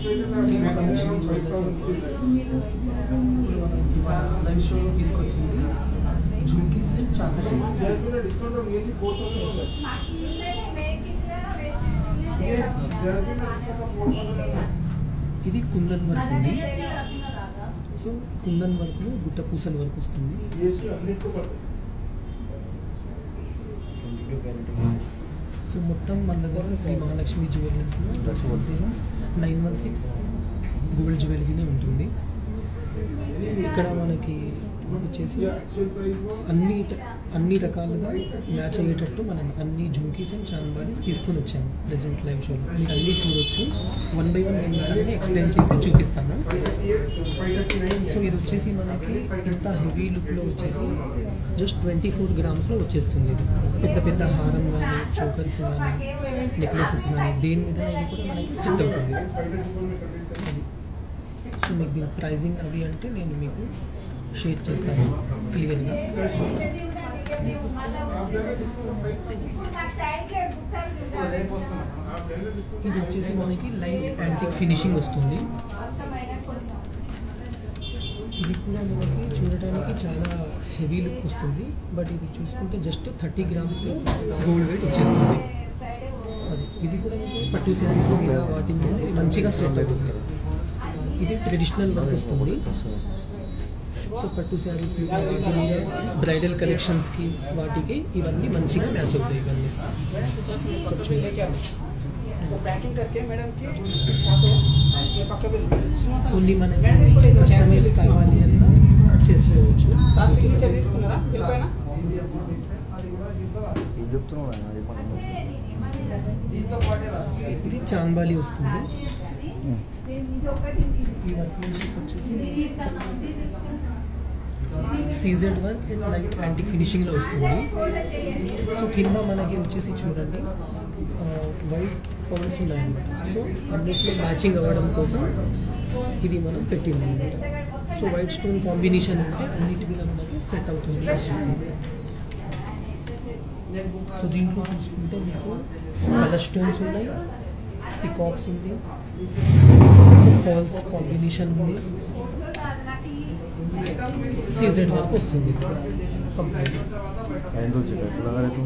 Shri Mahalakshmi jewellers live show తీసుకొచ్చింది jhumkis and చాకరీస్ ఇది కుందన్ వర్క్ ఉంది సో కుందన్ వర్క్లో గుట్ట పూసల వర్క్ వస్తుంది సో మొత్తం మన దగ్గర Shri Mahalakshmi jewellers zero nine one six gold జ్యువెలరీనే ఉంటుంది ఇక్కడ మనకి వచ్చేసి అన్ని ట- అన్ని రకాలుగా మ్యాచ్ అయ్యేటట్టు మనం అన్ని జుంకీస్ అండ్ చాన్బాడీస్ తీసుకొని వచ్చాము ప్రెసెంట్ లైవ్ షోలో మీరు అన్నీ చూడొచ్చు వన్ బై వన్ నేను అన్నీ ఎక్స్ప్లెయిన్ చేసి చూపిస్తాను సో ఇది వచ్చేసి మనకి ఇంత హెవీ లుక్లో వచ్చేసి జస్ట్ ట్వంటీ ఫోర్ గ్రామ్స్లో వచ్చేస్తుంది ఇది పెద్ద పెద్ద హారం కానీ చోకర్స్ కానీ నెక్లెసెస్ కానీ దేని మీద ఇది కూడా మనకి సెట్ అవుతుంది అది. సో మీకు దీని ప్రైజింగ్ అవి అంటే నేను మీకు షేర్ చేస్తాను క్లియర్గా ఇది వచ్చేసి మనకి లైట్ యాంటిక్ ఫినిషింగ్ వస్తుంది ఇది కూడా మనకి చూడటానికి చాలా హెవీ లుక్ వస్తుంది బట్ ఇది చూసుకుంటే జస్ట్ థర్టీ గ్రామ్స్లో గోల్డ్ వెయిట్ వచ్చేస్తుంది అది ఇది కూడా మీకు పట్టు శారీస్ మీద వాటి మీద ఇది మంచిగా సెట్ అవుతుంది ఇది ట్రెడిషనల్ వర్క్ వస్తుంది సో పట్టు శారీస్ మీద వాటి మీద బ్రైడల్ కలెక్షన్స్కి వాటికి ఇవన్నీ మంచిగా మ్యాచ్ అవుతాయి ఇవన్నీ సో చూడండి पैकिंग करके मैडम की आप ये पक्का बिल ఓన్లీ మనకి కస్టమైజ్ కావాలి అన్న చేసుకోవచ్చు సార్ సిగ్నేచర్ తీసుకున్నారా బిల్ పైన ఏం చెప్తున్నావు ఆయన అది పక్కన ఇది చాంబాలి వస్తుంది ఈ వర్క్మెన్షిప్ వచ్చేసి CZ work and light antique ఫినిషింగ్లో వస్తుంది సో కింద మనకి వచ్చేసి చూడండి వైట్ పౌల్స్ ఉన్నాయన్నమాట సో అన్నిట్లో మ్యాచింగ్ అవ్వడం కోసం ఇది మనం పెట్టింది అనమాట సో వైట్ స్టోన్ కాంబినేషన్ ఉంటే అన్నిటి మీద మనకి సెట్ అవుతుంది సో దీంట్లో చూసుకుంటే మీకు కలర్ స్టోన్స్ ఉన్నాయి పికాక్స్ ఉంది సో ఫాల్స్ కాంబినేషన్ ఉంది సీజెడ్ వర్క్ వస్తుంది కంప్లీట్ ఆయన రోజు ఎట్లా లగా రేతు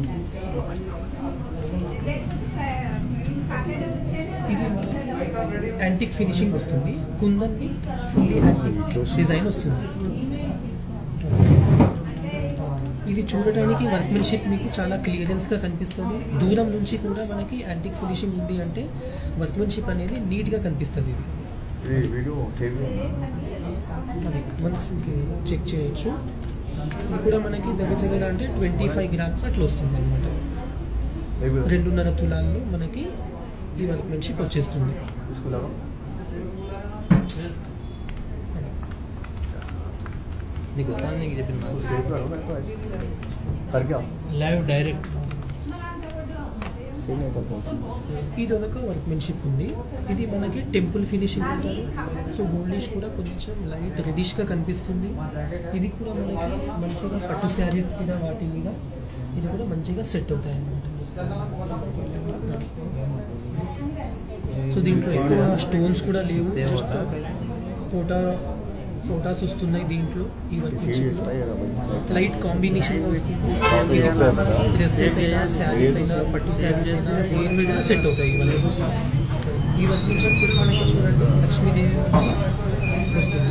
ఇది యాంటిక్ ఫినిషింగ్ వస్తుంది కుందన్కి ఫుల్లీ యాంటిక్ డిజైన్ వస్తుంది ఇది చూడటానికి వర్క్మెన్షిప్ మీకు చాలా క్లియరెన్స్గా కనిపిస్తుంది దూరం నుంచి కూడా మనకి యాంటిక్ ఫినిషింగ్ ఉంది అంటే వర్క్మెన్షిప్ అనేది నీట్గా కనిపిస్తుంది ఇది ఇది వీడియో సేవ్ అది వన్స్ చెక్ చేయొచ్చు ఇది కూడా మనకి దగ్గర దగ్గర అంటే ట్వంటీ ఫైవ్ గ్రామ్స్ అట్లా వస్తుంది అనమాట రెండున్నర తులాల్లో మనకి ఈ వర్క్మెన్షిప్ వచ్చేస్తుంది తీసుకున్నావా నీకు వస్తాను నీకు చెప్పిన సేవ్ करो कर क्या లైవ్ డైరెక్ట్ सेव नहीं करता उसी ఇది ఒక వర్క్మెన్షిప్ ఉంది ఇది మనకి టెంపుల్ ఫినిషింగ్ అంటారు సో గోల్డిష్ కూడా కొంచెం లైట్ రెడిష్గా కనిపిస్తుంది ఇది కూడా మనకి మంచిగా పట్టు శారీస్ మీద వాటి మీద ఇది కూడా మంచిగా సెట్ అవుతాయి అన్నమాట సో దీంట్లో ఎక్కువ స్టోన్స్ కూడా లేవు Same జస్ట్ అవుతా? ఫోటా ఫోటాస్ వస్తున్నాయి దీంట్లో ఈ सेव వర్క్మెన్షిప్ इसका ही है भाई లైట్ కాంబినేషన్గా వస్తుంది तो ఇది ये కూడా होता है డ్రెస్సెస్ అయినా శారీస్ అయినా పట్టు శారీస్ అయినా దేని మీద సెట్ అవుతాయి ఇవన్నీ ఈ వర్క్ కూడా మనకి చూడండి లక్ష్మీదేవి నుంచి వస్తుంది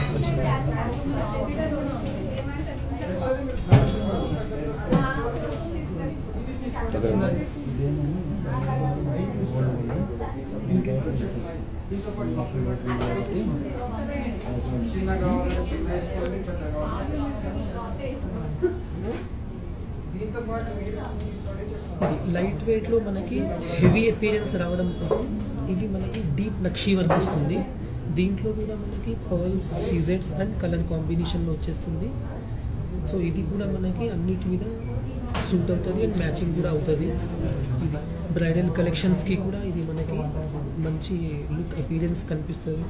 ఇది లైట్ వెయిట్లో మనకి హెవీ అపీరెన్స్ రావడం కోసం ఇది మనకి డీప్ నక్షీ వర్క్ వస్తుంది దీంట్లో కూడా మనకి పర్ల్స్ సీజెట్స్ అండ్ కలర్ కాంబినేషన్లో వచ్చేస్తుంది సో ఇది కూడా మనకి అన్నిటి మీద సూట్ అవుతుంది అండ్ మ్యాచింగ్ కూడా అవుతుంది ఇది బ్రైడల్ కలెక్షన్స్కి కూడా ఇది మనకి మంచి లుక్ అపీరెన్స్ కనిపిస్తుంది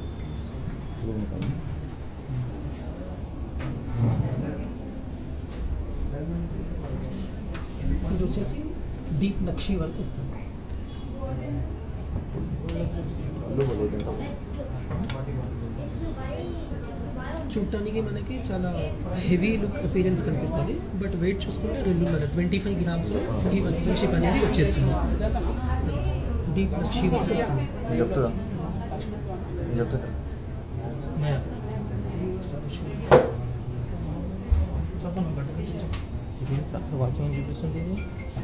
ఇది వచ్చేసి డీప్ నక్షీ వర్క్ వస్తుంది ఫుల్ లేదంటే చూడటానికి మనకి చాలా హెవీ లుక్ అపీరెన్స్ కనిపిస్తుంది బట్ వెయిట్ చూసుకుంటే రెండున్నర ట్వంటీ ఫైవ్ గ్రామ్స్లో ఈ వర్క్ షిప్ అనేది వచ్చేస్తుంది డీప్ నక్షి వర్క్ వస్తుంది నేను చెప్తుందా నేను చెప్తా ఇదేం సార్ వాచ్మెన్ చూపిస్తుంది ఇది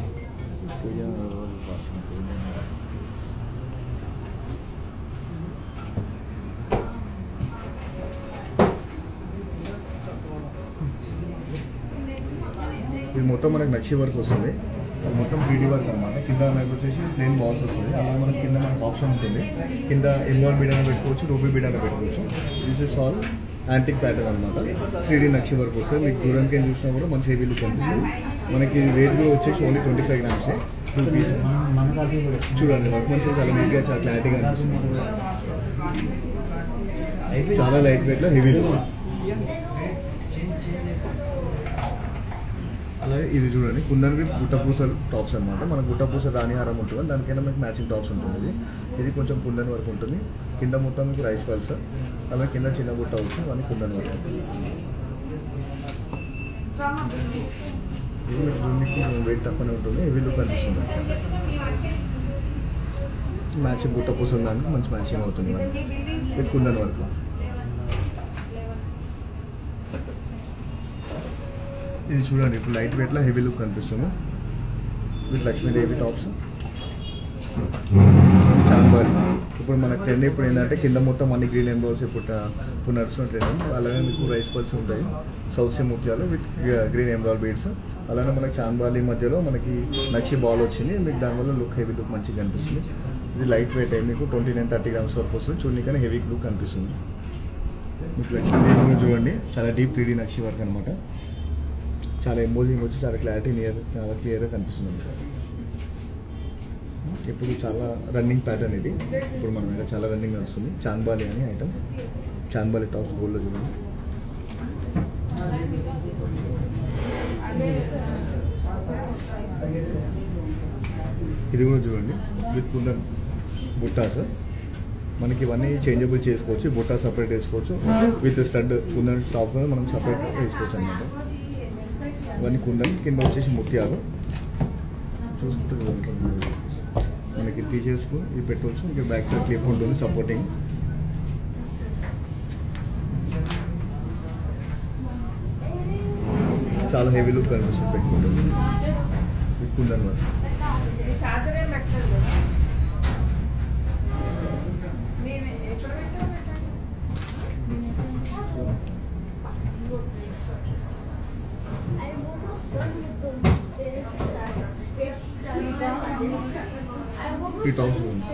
ఇది మొత్తం మనకి నక్షి వర్క్ వస్తుంది ఇది మొత్తం త్రీడీ వర్క్ అనమాట కింద మనకి వచ్చేసి ప్లేన్ బాల్స్ వస్తుంది అలా మనకి కింద మనకి ఆప్షన్ ఉంటుంది కింద ఎమ్రాయిడ్ బీడ్ అయినా పెట్టుకోవచ్చు రూబీ బీడ్ అయినా పెట్టుకోవచ్చు this is all antique pattern అనమాట త్రీడీ నక్షి వర్క్ వస్తుంది మీకు దూరంకి చూసినా కూడా మంచి హెవీ లుక్ కనిపిస్తుంది మనకి వెయిట్ కూడా వచ్చేసి only twenty five grams two piece చూడండి వర్క్ మంచిగా చాలా నీట్గా చాలా క్లారిటీగా అనిపిస్తుంది చాలా లైట్ వెయిట్లో హెవీ లుక్ అలాగే ఇది చూడండి కుందన్కి గుట్టపూసలు టాప్స్ అనమాట మన గుట్టపూస రాణిహారం ఉంటుంది దానికైనా మీకు మ్యాచింగ్ టాప్స్ ఉంటుంది ఇది ఇది కొంచెం కుందన్ వరకు ఉంటుంది కింద మొత్తం మీకు రైస్ పల్స్ అలాగే కింద చిన్న గుట్ట వచ్చి అవన్నీ కుందన్ వరకు ఇది మీకు మీకు వెయిట్ తక్కువనే ఉంటుంది హెవీ లుక్ అనిపిస్తుంది మ్యాచింగ్ గుట్ట పూసలు దానికి మంచి మ్యాచింగ్ అవుతుంది మనకి ఇది కుందన్ వరకు ఇది చూడండి ఇప్పుడు లైట్ వెయిట్లో హెవీ లుక్ కనిపిస్తుంది విత్ లక్ష్మీదేవి టాప్స్ చాంబాలి ఇప్పుడు మన ట్రెండ్ ఇప్పుడు ఏంటంటే కింద మొత్తం అన్ని గ్రీన్ ఎంబ్రాయిడ్స్ ఇప్పుడు ఇప్పుడు నడుస్తున్న ట్రెండ్ అలాగే మీకు రైస్ పల్స్ ఉంటాయి సౌత్ సీ ముత్యాలు విత్ గ్రీన్ ఎంబ్రాయిడ్ బీడ్స్ అలానే మనకి చాంబాలి మధ్యలో మనకి నచ్చి బాల్ వచ్చింది మీకు దానివల్ల లుక్ హెవీ లుక్ మంచిగా కనిపిస్తుంది ఇది లైట్ వెయిట్ అయ్యి మీకు ట్వంటీ నైన్ థర్టీ గ్రామ్స్ వరకు వస్తుంది చూడడానికి హెవీ లుక్ కనిపిస్తుంది మీకు లక్ష్మీదేవి చూడండి చాలా deep three D nakshi work అనమాట చాలా ఎంబోజింగ్ వచ్చి చాలా క్లారిటీ నియర్ చాలా క్లియర్గా కనిపిస్తుంది ఇప్పుడు చాలా రన్నింగ్ ప్యాటర్న్ ఇది ఇప్పుడు మన మీద చాలా రన్నింగ్ నడుస్తుంది చాంబాలి అని ఐటమ్ చాంబాలి టాప్స్ గోల్డ్లో చూడండి ఇది కూడా చూడండి విత్ కుందన్ బుట్టాస్ మనకి ఇవన్నీ చేంజబుల్ చేసుకోవచ్చు బుట్టా సపరేట్ వేసుకోవచ్చు విత్ స్టడ్ కుందన్ టాప్ మనం సపరేట్ వేసుకోవచ్చు అనమాట ఇవన్నీ కుందన్ కింద వచ్చేసి ముత్యాలు చూసుకుంటూ చూడండి. మనకి తీసేసుకుని ఇది పెట్టవచ్చు ఇంకా బ్యాక్ సైడ్ క్లిప్ ఉంటుంది సపోర్టింగ్ చాలా హెవీ లుక్ కనిపిస్తుంది పెట్టుకుంటుంది ఇది కుందన్ వర్క్ చార్జర్ ఏం పెట్టలేదు కదా నేను ఎక్కడ పెట్టా పెట్టండి ఈ టాప్స్ చూడండి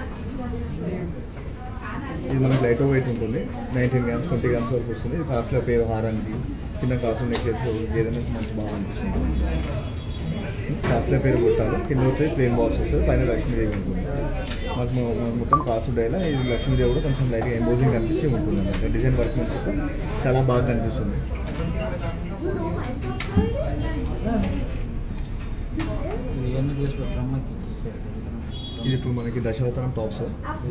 ఇది మనకి లైట్ వెయిట్ ఉంటుంది నైన్టీన్ గ్రామ్స్ ట్వంటీ గ్రామ్స్ వరకు వస్తుంది ఇది కాస్ట్లీ పేరు హారానికి చిన్న కాసు నెక్లెస్ ఏదైనా మంచి బాగా అనిపిస్తుంది కాస్ట్లీ పేరు కొట్టాలి కింద వచ్చేది ప్లేన్ బాక్స్ వస్తుంది పైన లక్ష్మీదేవి ఉంటుంది మాకు మొ- మాకు మొత్తం కాసు డైలా ఇది లక్ష్మీదేవి కూడా కొంచెం లైట్గా ఎంబోజింగ్ కనిపించి ఉంటుంది అన్నమాట డిజైన్ వర్క్ మంచిగా చాలా బాగా కనిపిస్తుంది ఇవన్నీ చేసి పెట్టరు అమ్మకి ఇది ఇప్పుడు మనకి దశావతారం టాప్స్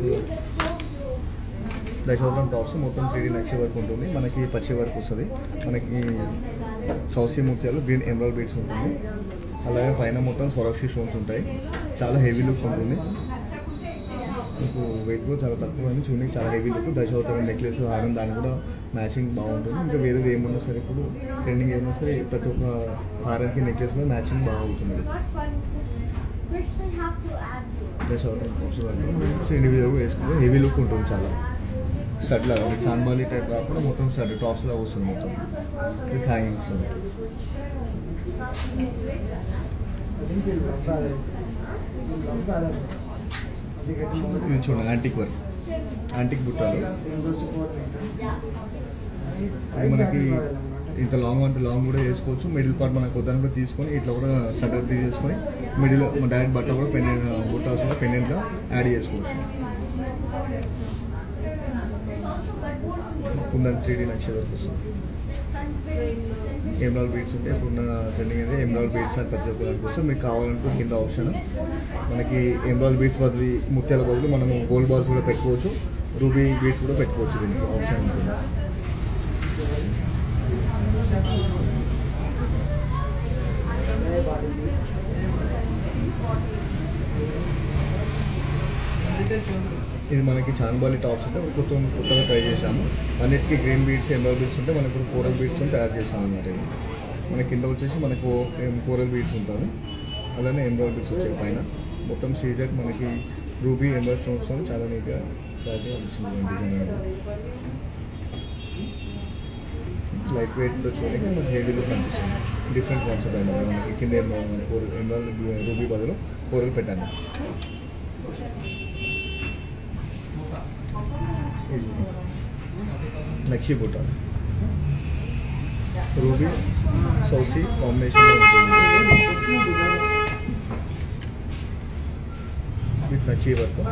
దశావతారం టాప్స్ మొత్తం త్రీ నక్షి వర్క్ ఉంటుంది మనకి పచ్చి వర్క్ వస్తుంది మనకి సౌసీ ముత్యాలు గ్రీన్ ఎమరాల్ బీడ్స్ ఉంటుంది అలాగే పైన మొత్తం స్వరస్కి స్టోన్స్ ఉంటాయి చాలా హెవీ లుక్ ఉంటుంది మీకు వెయిట్ కూడా చాలా తక్కువ అని చూడడానికి చాలా హెవీ లుక్ దశావతారం నెక్లెస్ హారం దాని కూడా మ్యాచింగ్ బాగుంటుంది ఇంకా వేరేది ఏమున్నా సరే ఇప్పుడు ట్రెండింగ్ ఏమున్నా సరే ప్రతి ఒక్క హారానికి నెక్లెస్ కూడా మ్యాచింగ్ బాగుంటుంది Which they have to add to it. Dasavataram tops so individual వేసుకుంటే హెవీ లుక్ ఉంటుంది చాలా స్టడ్ లాగా మీకు చాన్బాలి టైప్ కాకుండా మొత్తం స్టడ్ టాప్స్ లాగా వస్తుంది మొత్తం విత్ హ్యాంగింగ్స్ ఇది చూడండి యాంటిక్ వర్క్ యాంటిక్ బుట్టాలు అది మనకి ఇంత లాంగ్ అంటే లాంగ్ కూడా చేసుకోవచ్చు మిడిల్ పార్ట్ మనకు వద్దని కూడా తీసుకొని ఇట్లా కూడా స్టగర్ తీసేసుకొని మిడిల్ డైరెక్ట్ బట్ట కూడా పెండెంట్ బుట్టాస్ కూడా పెండెంట్గా యాడ్ చేసుకోవచ్చు కుందని త్రీ డీ నక్ష వరకు వస్తుంది ఎమరాల్ బీడ్స్ ఉంటే ఇప్పుడున్న ట్రెండింగ్ అయితే ఎమరాల్ బీడ్స్ అని ప్రతి ఒక్కరికి వస్తే మీకు కావాలనుకో కింద ఆప్షన్ మనకి ఎమరాల్ బీడ్స్ బదులు ముత్యాల బదులు మనము గోల్డ్ బాల్స్ కూడా పెట్టుకోవచ్చు రూబీ బీడ్స్ కూడా పెట్టుకోవచ్చు దీనికి ఆప్షన్ ఉంటుంది ఇది మనకి చాన్బాలి టాప్స్ ఉంటే ఇప్పుడు కొత్త కొత్తగా ట్రై చేశాము అన్నిటికీ గ్రీన్ బీడ్స్ ఎమరాల్ బీడ్స్ ఉంటే మనకు ఇప్పుడు కోరల్ బీడ్స్ తయారు చేసాము అనమాట ఇది మన కింద వచ్చేసి మనకు కోరల్ బీడ్స్ ఉంటుంది అలానే ఎమరాల్ బీడ్స్ వచ్చాయి పైన మొత్తం సీజర్ మనకి రూబీ ఎమరాల్ స్టోన్స్ చాలా నీట్గా క్లారిటీ అనిపిస్తుంది డిజైన్ అనేది లైట్ వెయిట్లో చూడడానికి మనకి హెవీ లుక్ అనిపిస్తుంది డిఫరెంట్ కాన్సెప్ట్ అనమాట మనకి కింద ఎమరాల్ రూబీ బదులు కోరల్ పెట్టాను నక్షి బుట్ట రూబీ సౌసీ combination with nakshi work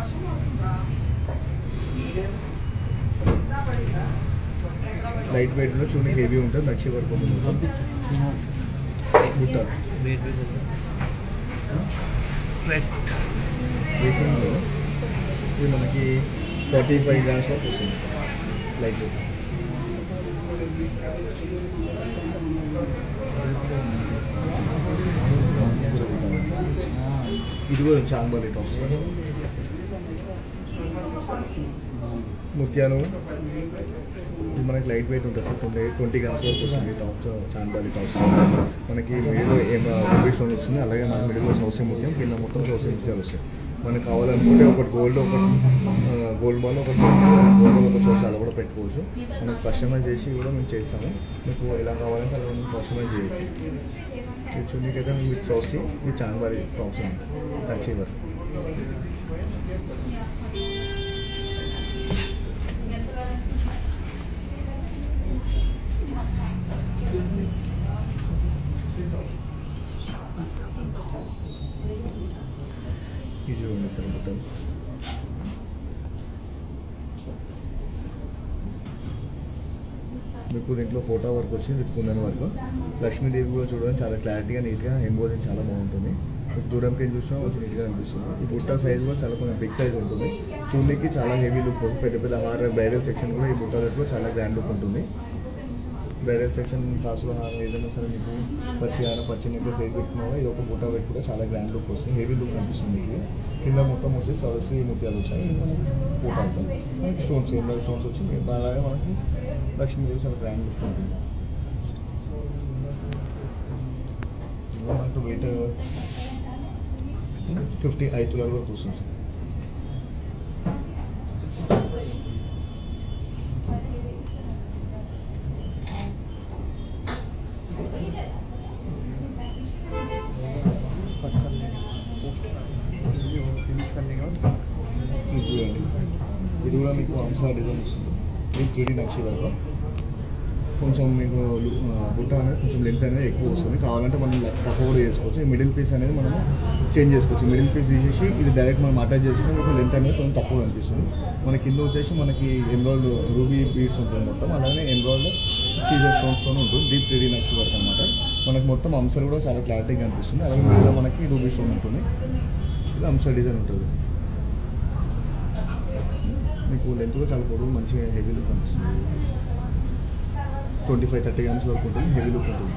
light వెయిట్లో చూడండి హెవీ ఉంటుంది నక్షి వర్క్ ఉంటుంది మొత్తం బుట్ట వెయిట్ వెయిట్ వేసినాము. ఇది మనకి థర్టీ ఫైవ్ గ్రామ్స్ వరకు వస్తుంది లైట్ వెయిట్ ఇది కూడా చాంబాలి టాప్స్ ముత్యాలు ఇది మనకి లైట్ వెయిట్ ఉంటుంది సార్ ట్వంటీ ట్వంటీ గ్రామ్స్ వరకు వస్తుంది టాప్స్ చాంబాలి టాప్స్ మనకి మిడిల్ ఏమో రూబీ స్టోన్ వస్తుంది అలాగే మన మిడిల్లో సౌసీ ముత్యం కింద మొత్తం సౌసీ ముత్యాలు వస్తాయి మనకు కావాలనుకుంటే ఒకటి గోల్డ్ ఒకటి గోల్డ్ బాల్ ఒకటి గోల్డ్ ఒక సోర్స్ అలా కూడా పెట్టుకోవచ్చు మనం కస్టమైజ్ చేసి కూడా మేము చేస్తాము మీకు ఎలా కావాలంటే అలా మనం కస్టమైజ్ చేయొచ్చు ఇది చూడకైతే మీకు సౌసీ ఇది చాంబాలి టాప్స్ ఉంది అచీవర్ ఇది చూడండి సార్ మొత్తం మీకు దీంట్లో ఫోటో వర్క్ వచ్చి విత్ కుందన్ వర్క్ లక్ష్మీదేవి కూడా చూడడానికి చాలా క్లారిటీగా నీట్గా ఎంబోజింగ్ చాలా బాగుంటుంది మీకు దూరంకి వెళ్ళి చూసినా మంచి నీట్గా అనిపిస్తుంది ఈ బుట్ట సైజ్ కూడా చాలా కొంచెం బిగ్ సైజ్ ఉంటుంది చూడడానికి చాలా హెవీ లుక్ వస్తుంది పెద్ద పెద్ద హార్ బ్రైడల్ సెక్షన్ కూడా ఈ బుట్ట కూడా చాలా గ్రాండ్ లుక్ ఉంటుంది బ్రైడల్ సెక్షన్ కాసులు హారం ఏదైనా సరే మీకు పచ్చి హారం పచ్చి నెక్లెస్ ఏది పెట్టుకున్నా కూడా ఇది ఒక బుట్ట పెట్టుకుంటే చాలా గ్రాండ్ లుక్ వస్తుంది హెవీ లుక్ అనిపిస్తుంది మీకు కింద మొత్తం వచ్చి సరస్వతి ముత్యాలు వచ్చాయి ఫోటాస్ స్టోన్స్ ఎన్నో స్టోన్స్ వచ్చి మీకు అలాగే మనకి లక్ష్మీదేవి చాలా గ్రాండ్ లుక్ ఉంటుంది ఇంకా మనకు వెయిట్ ఫిఫ్టీ ఐదు తులాలు కూడా చూస్తుంది సార్ ఇది చూడండి ఇది కూడా మీకు అంశా డిజైన్ వస్తుంది ఇది త్రీడీ నక్షి వరకు కొంచెం మీకు లు- ఆ, బుట్ట అనేది కొంచెం లెంత్ అనేది ఎక్కువ వస్తుంది కావాలంటే మనం ల- తక్కువ కూడా చేసుకోవచ్చు ఈ మిడిల్ పీస్ అనేది మనం చేంజ్ చేసుకోవచ్చు మిడిల్ పీస్ తీసేసి ఇది డైరెక్ట్ మనం అటాచ్ చేసుకుని మీకు లెంత్ అనేది కొంచెం తక్కువ అనిపిస్తుంది మన కింద వచ్చేసి మనకి ఎన్రోల్డ్ రూబీ బీడ్స్ ఉంటుంది మొత్తం అలాగే ఎన్రోల్డ్ సీజర్ స్టోన్స్తో ఉంటుంది డీప్ త్రీడీ నక్షి వరకు అనమాట మనకి మొత్తం అంశాలు కూడా చాలా క్లారిటీగా అనిపిస్తుంది అలాగే మిడిల్లో మనకి రూబీ స్టోన్ ఉంటుంది ఇది అంశ డిజైన్ ఉంటుంది మీకు లెంత్ కూడా చాలా పొడవు మంచిగా హెవీ లుక్ అనిపిస్తుంది ట్వంటీ ఫైవ్ థర్టీ గ్రామ్స్ వరకు ఉంటుంది హెవీ లుక్ ఉంటుంది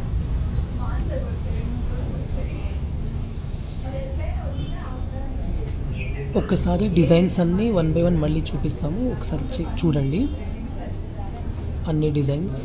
ఒక్కసారి డిజైన్స్ అన్నీ వన్ బై వన్ మళ్ళీ చూపిస్తాము ఒకసారి చె- చూడండి అన్ని డిజైన్స్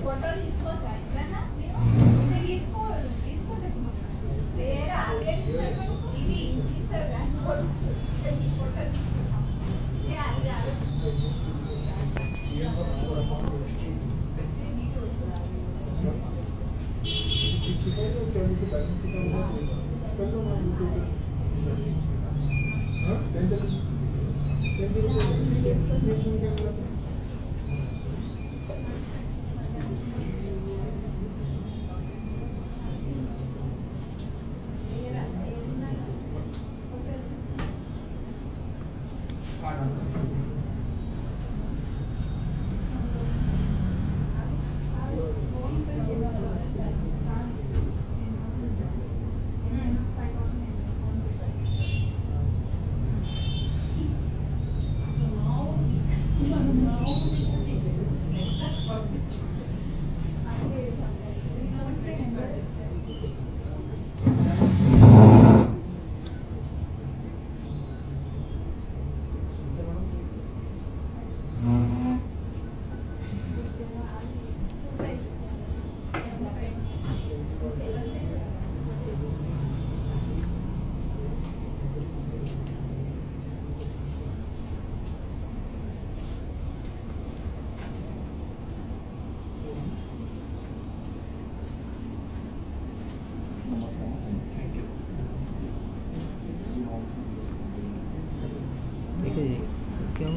ठीक है क्यों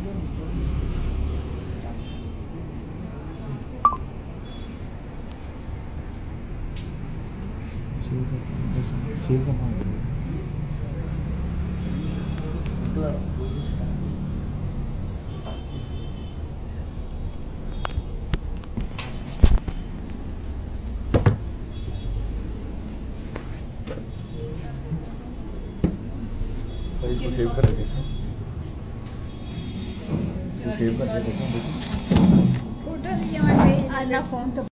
సేవ్ करना इसको सेव कर देते सर इसको सेव कर देते ఫోటో తీయమంటే అది నా ఫోన్తో